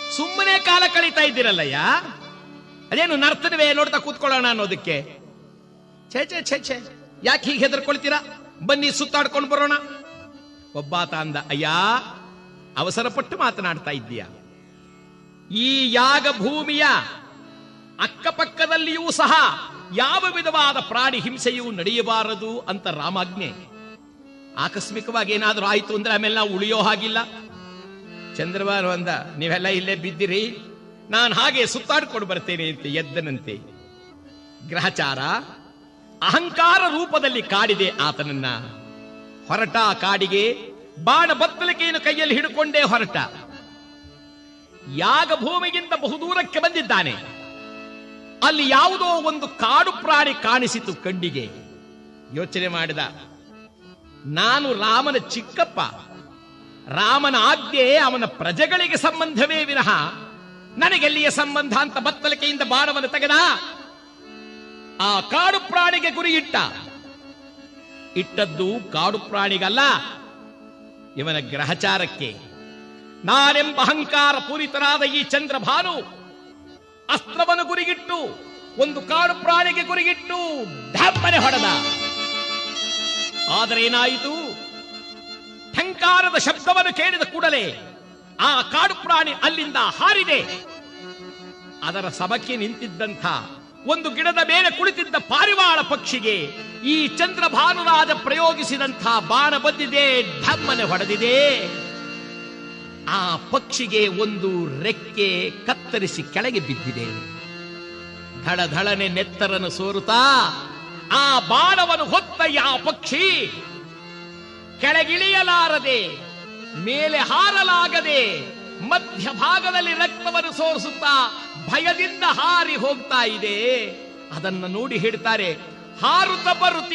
ಸುಮ್ಮನೆ ಕಾಲ ಕಳೀತಾ ಇದ್ದೀರಲ್ಲಯ್ಯ ಅದೇನು ನರ್ತನವೇ ನೋಡ್ತಾ ಕೂತ್ಕೊಳ್ಳೋಣ ಅನ್ನೋದಕ್ಕೆ ಛೇ ಛೇ ಛೇ ಛೇ ಯಾಕೆ ಹೀಗೆ ಹೆದರ್ಕೊಳ್ತೀರಾ ಬನ್ನಿ ಸುತ್ತಾಡ್ಕೊಂಡು ಬರೋಣ ಒಬ್ಬಾತ ಅಂದ ಅಯ್ಯ ಅವಸರ ಪಟ್ಟು ಮಾತನಾಡ್ತಾ ಇದ್ದೀಯ ಈ ಯಾಗ ಭೂಮಿಯ ಅಕ್ಕಪಕ್ಕದಲ್ಲಿಯೂ ಸಹ ಯಾವ ವಿಧವಾದ ಪ್ರಾಣಿ ಹಿಂಸೆಯೂ ನಡೆಯಬಾರದು ಅಂತ ರಾಮಾಜ್ಞೆ ಆಕಸ್ಮಿಕವಾಗಿ ಏನಾದರೂ ಆಯ್ತು ಅಂದ್ರೆ ಆಮೇಲೆ ನಾವು ಉಳಿಯೋ ಹಾಗಿಲ್ಲ ಚಂದ್ರಬಾನು ಅಂದ ನೀವೆಲ್ಲ ಇಲ್ಲೇ ಬಿದ್ದಿರಿ ನಾನು ಹಾಗೆ ಸುತ್ತಾಡ್ಕೊಂಡು ಬರ್ತೇನೆ ಅಂತ ಎದ್ದನಂತೆ ಗ್ರಹಚಾರ ಅಹಂಕಾರ ರೂಪದಲ್ಲಿ ಕಾಡಿದೆ ಆತನನ್ನ ಹೊರಟ ಆ ಕಾಡಿಗೆ ಬಾಣ ಬತ್ತಲಿಕೆಯನ್ನು ಕೈಯಲ್ಲಿ ಹಿಡ್ಕೊಂಡೇ ಹೊರಟ ಯಾಗ ಭೂಮಿಗಿಂತ ಬಹುದೂರಕ್ಕೆ ಬಂದಿದ್ದಾನೆ ಅಲ್ಲಿ ಯಾವುದೋ ಒಂದು ಕಾಡು ಪ್ರಾಣಿ ಕಾಣಿಸಿತು ಕಣ್ಣಿಗೆ ಯೋಚನೆ ಮಾಡಿದ ನಾನು ರಾಮನ ಚಿಕ್ಕಪ್ಪ ರಾಮನ ಆಜ್ಞೆ ಅವನ ಪ್ರಜೆಗಳಿಗೆ ಸಂಬಂಧವೇ ವಿನಃ ನನಗೆಲ್ಲಿಯ ಸಂಬಂಧ ಅಂತ ಬತ್ತಲಿಕೆಯಿಂದ ಬಾಣವನ್ನು ತೆಗೆದ ಆ ಕಾಡು ಪ್ರಾಣಿಗೆ ಗುರಿ ಇಟ್ಟ ಇಟ್ಟದ್ದು ಕಾಡು ಪ್ರಾಣಿಗಲ್ಲ ಇವನ ಗ್ರಹಚಾರಕ್ಕೆ ನಾನೆಂಬ ಅಹಂಕಾರ ಪೂರಿತನಾದ ಈ ಚಂದ್ರಭಾನು ಅಸ್ತ್ರವನ್ನು ಗುರಿಗಿಟ್ಟು ಒಂದು ಕಾಡು ಪ್ರಾಣಿಗೆ ಗುರಿಗಿಟ್ಟು ಢಮ್ಮನೆ ಹೊಡೆದ ಆದರೆ ಏನಾಯಿತು ಠಂಕಾರದ ಶಬ್ದವನ್ನು ಕೇಳಿದ ಕೂಡಲೇ ಆ ಕಾಡು ಪ್ರಾಣಿ ಅಲ್ಲಿಂದ ಹಾರಿದೆ ಅದರ ಸಭಕ್ಕೆ ನಿಂತಿದ್ದಂಥ ಒಂದು ಗಿಡದ ಮೇಲೆ ಕುಳಿತಿದ್ದ ಪಾರಿವಾಳ ಪಕ್ಷಿಗೆ ಈ ಚಂದ್ರಭಾನುರಾಜ ಪ್ರಯೋಗಿಸಿದಂಥ ಬಾಣ ಬಂದಿದೆ ಢಮ್ಮನೆ ಹೊಡೆದಿದೆ ಆ ಪಕ್ಷಿಗೆ ಒಂದು ರೆಕ್ಕೆ ಕತ್ತರಿಸಿ ಕೆಳಗೆ ಬಿದ್ದಿದೆ ಧಳಧಳನೆ ನೆತ್ತರನ್ನು ಸೋರುತ್ತಾ ಆ ಬಾಣವನ್ನು ಹೊತ್ತ ಯಾವ ಪಕ್ಷಿ ಕೆಳಗಿಳಿಯಲಾರದೆ ಮೇಲೆ ಹಾರಲಾಗದೆ ಮಧ್ಯಭಾಗದಲ್ಲಿ ರಕ್ತವನ್ನು ಸೋರಿಸುತ್ತಾ ಭಯದಿಂದ ಹಾರಿ ಹೋಗ್ತಾ ಇದೆ ಅದನ್ನ ನೋಡಿ ಹೇಳ್ತಾರೆ ಹಾರುತ್ತ ಬರುತ್ತಿ